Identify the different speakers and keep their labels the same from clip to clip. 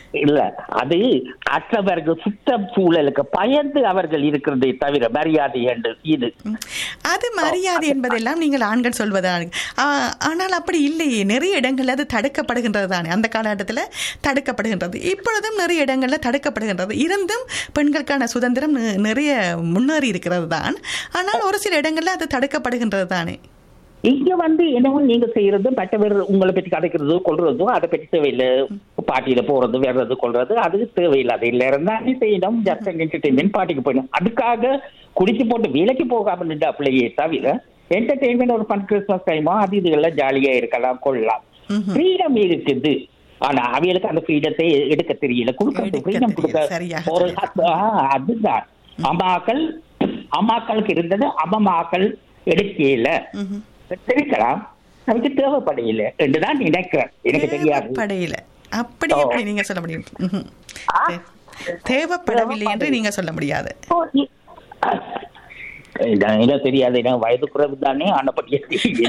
Speaker 1: இல்ல அது மற்றவர்கள் சுத்த சூழலுக்கு பயந்து அவர்கள் இருக்கிறதை தவிர மரியாதை என்று இது
Speaker 2: அது மரியாதை என்பதெல்லாம் நீங்கள் ஆண்கள் சொல்வதான் ஆ, ஆனால் அப்படி இல்லையே நிறைய இடங்கள்ல அது தடுக்கப்படுகின்றது தானே அந்த காலகட்டத்தில் தடுக்கப்படுகின்றது இப்பொழுதும் நிறைய இடங்கள்ல தடுக்கப்படுகின்றது இருந்தும் பெண்களுக்கான சுதந்திரம் நி- நிறைய முன்னேறி இருக்கிறது தான் ஆனால் ஒரு சில இடங்கள்ல அது தடுக்கப்படுகின்றது தானே
Speaker 1: இங்க வந்து என்னவோ நீங்க செய்யறது மற்றவர் உங்களை பற்றி கதைக்கிறதோ கொள்றதோ அதை பற்றி தேவையில்லை பாட்டியில போறது வர்றது கொள்றது அது தேவையில்லை அது இல்ல இருந்தாலே செய்யணும் ஜஸ்ட் என்டர்டைன்மெண்ட் பாட்டிக்கு போயிடும் அதுக்காக குடிச்சு போட்டு வேலைக்கு போகாம நின்ற பிள்ளையே தவிர என்டர்டைன்மெண்ட் ஒரு ஃபன் கிறிஸ்மஸ் டைமோ அது இதுகள்லாம் ஜாலியா இருக்கலாம் கொள்ளலாம் ஃப்ரீடம் இருக்குது ஆனா அவைகளுக்கு அந்த ஃப்ரீடத்தை எடுக்க தெரியல கொடுக்க
Speaker 2: எடுக்க
Speaker 1: ஃப்ரீடம்
Speaker 2: தெரியல,
Speaker 1: கொடுக்க
Speaker 2: சரியாக
Speaker 1: ஒரு
Speaker 2: சொன்னீங்க.
Speaker 1: ஆ, அதுதான் அம்மாக்கள் அம்மாக்களுக்கு இருந்தது அம்மாக்கள் எடுக்கல
Speaker 2: ம்ஹும்.
Speaker 1: தெரிவிக்கலாம் நமக்கு தேவைப்படையில என்றுதான் நினைக்கிறேன் எனக்கு தெரியாது
Speaker 2: தேவைப்படையில அப்படி
Speaker 1: ஓ.
Speaker 2: எப்படி நீங்க சொல்ல முடியும் ம்ஹும்.
Speaker 1: ஆ.
Speaker 2: தே- தேவைப்படவில்லை என்று நீங்க சொல்ல முடியாது
Speaker 1: ஓ, இ- இதான் எனக்கு தெரியாது எனக்கு வயது குறைவு தானே ஆனப்படியே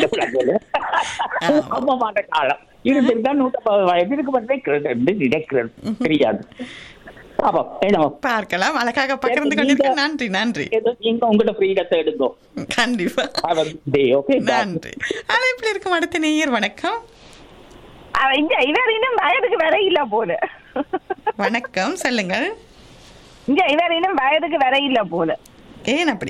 Speaker 1: அம்மாவான காலம் இருந்திருந்தா நூற்றம்பது வயது இருக்கு நினைக்கிறது என்று நினைக்கிறது தெரியாது அப்போ என்ன
Speaker 2: பார்க்கலாம் அழகாக பகிர்ந்து கொண்டிருக்க நன்றி நன்றி
Speaker 1: ஏதோ நீங்க உங்களோட ஃப்ரீடத்தை எடுங்கோ
Speaker 2: கண்டிப்பா
Speaker 1: டே ஓகே
Speaker 2: நன்றி அழைப்பில் இருக்கும் அடுத்த நேயர் வணக்கம்
Speaker 3: அவ இங்க இவர் இன்னும் வயதுக்கு வர இல்ல போல
Speaker 2: வணக்கம் சொல்லுங்கள்
Speaker 3: இங்க இவர் இன்னும் வயதுக்கு வர இல்ல போல
Speaker 2: ஏன் அப்படி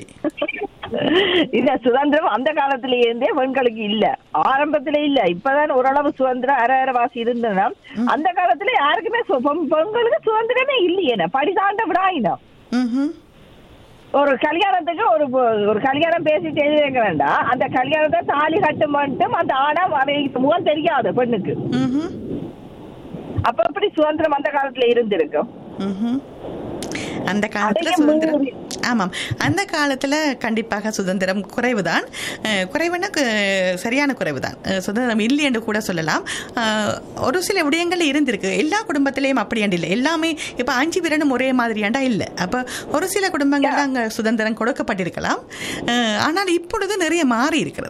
Speaker 3: இந்த சுதந்திரம் அந்த காலத்துல இருந்தே பெண்களுக்கு இல்ல ஆரம்பத்துல இல்ல இப்பதான் ஓரளவு சுதந்திரம் அரை அரை வாசி இருந்ததுன்னா அந்த காலத்துல யாருக்குமே சு- பெண்- பெண்களுக்கு சுதந்திரமே இல்லையே படிதாண்ட விடாயினம்
Speaker 2: ம்ஹும்.
Speaker 3: ஒரு கல்யாணத்துக்கு ஒரு பொ- ஒரு கல்யாணம் பேசி செய்து வைக்க வேண்டாம் அந்த கல்யாணத்தை தாலி கட்டு மட்டும் அந்த ஆனா அவைக்கு முகம் தெரியாது பெண்ணுக்கு
Speaker 2: ம்ஹும்.
Speaker 3: அப்ப எப்படி சுதந்திரம் அந்த காலத்துல இருந்திருக்கும்
Speaker 2: ம்ஹும். அந்த காலத்துல
Speaker 3: அதையும்
Speaker 2: சுதந்திரம்
Speaker 3: மீறி.
Speaker 2: ஆமாம் அந்த காலத்துல கண்டிப்பாக சுதந்திரம் குறைவுதான் அஹ், குறைவுன்னா கு- சரியான குறைவுதான் அஹ், சுதந்திரம் இல்லை என்று கூட சொல்லலாம் அஹ், ஒரு சில விடயங்கள் இருந்திருக்கு எல்லா குடும்பத்திலையும் அப்படியாண்டு இல்லை எல்லாமே இப்ப அஞ்சு விரணும் ஒரே மாதிரியாண்டா இல்லை அப்ப ஒரு சில குடும்பங்கள்ல அங்க சுதந்திரம் கொடுக்கப்பட்டிருக்கலாம் அஹ், ஆனால் இப்பொழுது நிறைய மாறி இருக்கிறது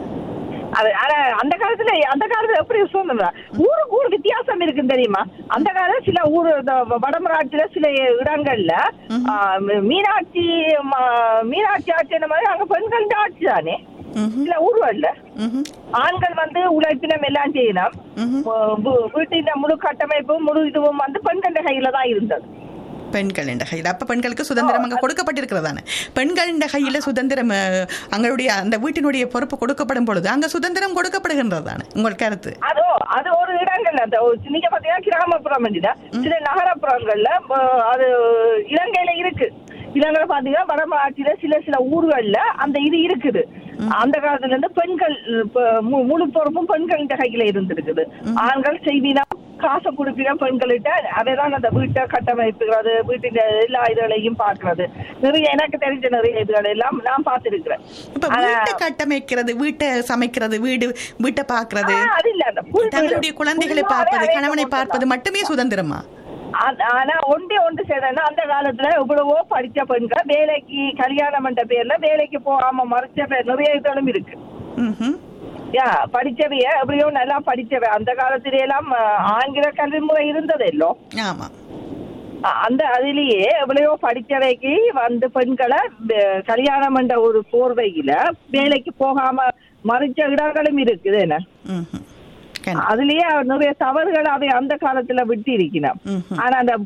Speaker 3: அது ஆனா அந்த காலத்துல அந்த காலத்துல எப்படி சொன்னா ஊருக்கு ஊர் வித்தியாசம் இருக்கு தெரியுமா அந்த காலம் சில ஊர் இந்த வடமராட்சியில சில இடங்கள்ல ஆ, மீனாட்சி ம- மீனாட்சி ஆட்சி அந்த மாதிரி அங்க பெண்கள் ஆட்சி தானே
Speaker 2: ம்ஹும்.
Speaker 3: சில ஊர்கள்ல
Speaker 2: ம்ஹும்.
Speaker 3: ஆண்கள் வந்து உழைப்பினம் எல்லாம் செய்யலாம்
Speaker 2: ம்ஹும்.
Speaker 3: வீ- வீட்டின் முழு கட்டமைப்பும் முழு இதுவும் வந்து பெண்கள் கையில தான் இருந்தது
Speaker 2: பெண்கள் என்ற கையில் அப்ப பெண்களுக்கு சுதந்திரம் அங்க கொடுக்கப்பட்டிருக்கிறதானே பெண்கள் என்ற கையில சுதந்திரம் அஹ், அங்களுடைய அந்த வீட்டினுடைய பொறுப்பு கொடுக்கப்படும் பொழுது அங்க சுதந்திரம் கொடுக்கப்படுகின்றதானே உங்கள் கருத்து
Speaker 3: அதோ அது ஒரு இடங்கள்ல அந்த ஒரு- நீங்க பாத்தீங்கன்னா கிராமப்புறம் இல்ல சில நகரப்புறங்கள்ல அஹ், அது இலங்கையில இருக்கு இலங்கையில பாத்தீங்கன்னா வடமாட்சியில சில சில ஊர்கள்ல அந்த இது இருக்குது அந்த காலத்துல இருந்து பெண்கள் இப்ப மு- முழு பொறுப்பும் பெண்கள் கையில இருந்திருக்குது ஆண்கள் செய்வினா காசை கொடுப்பினா பெண்கள்கிட்ட அதைதான் அந்த வீட்டை கட்டமைப்புகிறது வீட்டின் எல்லா இதுகளையும் பார்க்கிறது நிறைய எனக்கு தெரிஞ்ச நிறைய இதுகள் எல்லாம் நான் பார்த்திருக்கிறேன்
Speaker 2: இப்ப
Speaker 3: ஆனா-
Speaker 2: வீட்டை கட்டமைக்கிறது வீட்டை சமைக்கிறது வீடு வீட்டை பார்க்கிறது
Speaker 3: ஆ, அது இல்ல அந்த புல்
Speaker 2: தங்களுடைய குழந்தைகளை
Speaker 3: புல்லாவே
Speaker 2: பார்ப்பது
Speaker 3: அவைக்கு
Speaker 2: கணவனை
Speaker 3: போட்டுடலாம்.
Speaker 2: பார்ப்பது மட்டுமே சுதந்திரமா
Speaker 3: ஆ- ஆனா ஒன்றே ஒன்று செய்தேன்னா அந்த காலத்துல எவ்வளவோ படிச்ச பெண்கள் வேலைக்கு கல்யாணம் பண்ற பேர்ல வேலைக்கு போகாம மறைச்ச பேர் நிறைய இதுகளும் இருக்கு
Speaker 2: ம்ஹும்.
Speaker 3: யா படிச்சவைய எப்படியோ நல்லா படிச்சவ அந்த காலத்தில எல்லாம் ஆ, ஆங்கில கல்வி முறை இருந்ததெல்லோ
Speaker 2: ஆமா
Speaker 3: அ- அந்த அதிலேயே எவ்வளவோ படிச்சவைக்கு வந்து பெண்களை வே- கல்யாணம் பண்ற ஒரு போர்வையில வேலைக்கு போகாம மறைச்ச இடங்களும் இருக்குது என்ன
Speaker 2: ம்ஹும். கண்டி-
Speaker 3: அதுலயே நிறைய தவறுகள் அவை அந்த காலத்துல விட்டு இருக்கணும்
Speaker 2: ம்ஹும்.
Speaker 3: ஆனா அந்த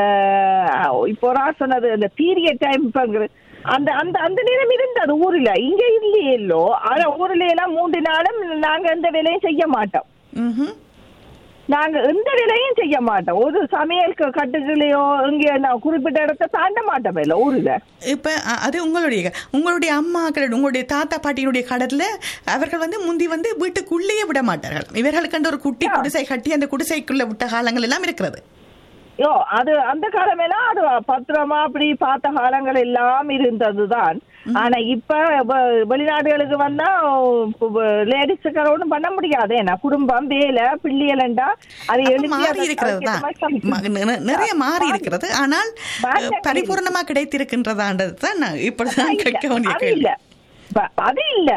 Speaker 3: ம, இப்போ நான் சொன்னது அந்த பீரியட் டைம் அந்த அந்த அந்த நேரம் இருந்தது ஊர்ல இங்க இல்லையே இல்லோ ஆனா ஊர்ல எல்லாம் மூன்று நாளும் நாங்க எந்த வேலையும் செய்ய மாட்டோம்
Speaker 2: ம்ஹும்.
Speaker 3: நாங்க எந்த வேலையும் செய்ய மாட்டோம் ஒரு சமையல் க- கட்டுகளையோ இங்க நான் குறிப்பிட்ட இடத்த தாண்ட மாட்டோம் இல்ல ஊர்ல
Speaker 2: இப்ப அ- அது உங்களுடைய உங்களுடைய அம்மாக்கள் உங்களுடைய தாத்தா பாட்டியினுடைய கடத்துல அவர்கள் வந்து முந்தி வந்து வீட்டுக்குள்ளேயே விட மாட்டார்கள் இவர்களுக்கு ஒரு குட்டி குடிசை கட்டி அந்த குடிசைக்குள்ள விட்ட காலங்கள் எல்லாம் இருக்கிறது
Speaker 3: யோ அது அந்த காலம் எல்லாம் அது பத்திரமா அப்படி பார்த்த காலங்கள் எல்லாம் இருந்ததுதான் ஆனா இப்ப வ- வெளிநாடுகளுக்கு வந்தா லேடிஸுக்கு ஒன்றும் பண்ண முடியாது ஏன்னா குடும்பம் வேலை பிள்ளைகளண்டா அது
Speaker 2: அப்ப
Speaker 3: எழுதி
Speaker 2: மாறி
Speaker 3: அதை
Speaker 2: இருக்கிறது தான்
Speaker 3: அதுக்கேத்த மாதிரி
Speaker 2: ம- நி- நிறைய மாறி இருக்கிறது ஆனால்
Speaker 3: மாற்றம்
Speaker 2: அஹ், பரிபூர்ணமா கிடைத்திருக்கின்றதான்றது தான் நான் இப்படிதான்
Speaker 3: இல்ல,
Speaker 2: கேட்க வேண்டிய
Speaker 3: அது
Speaker 2: கேள்வி
Speaker 3: இல்ல ப- அது இல்ல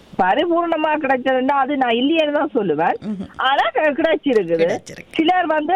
Speaker 3: பரிபூர்ணமா கிடைச்சதுன்னா அது நான் இல்லையேன்னு தான் சொல்லுவேன் ஆனா கிடைச்சிருக்குது
Speaker 2: கிடைச்சிருக்கு.
Speaker 3: சிலர் வந்து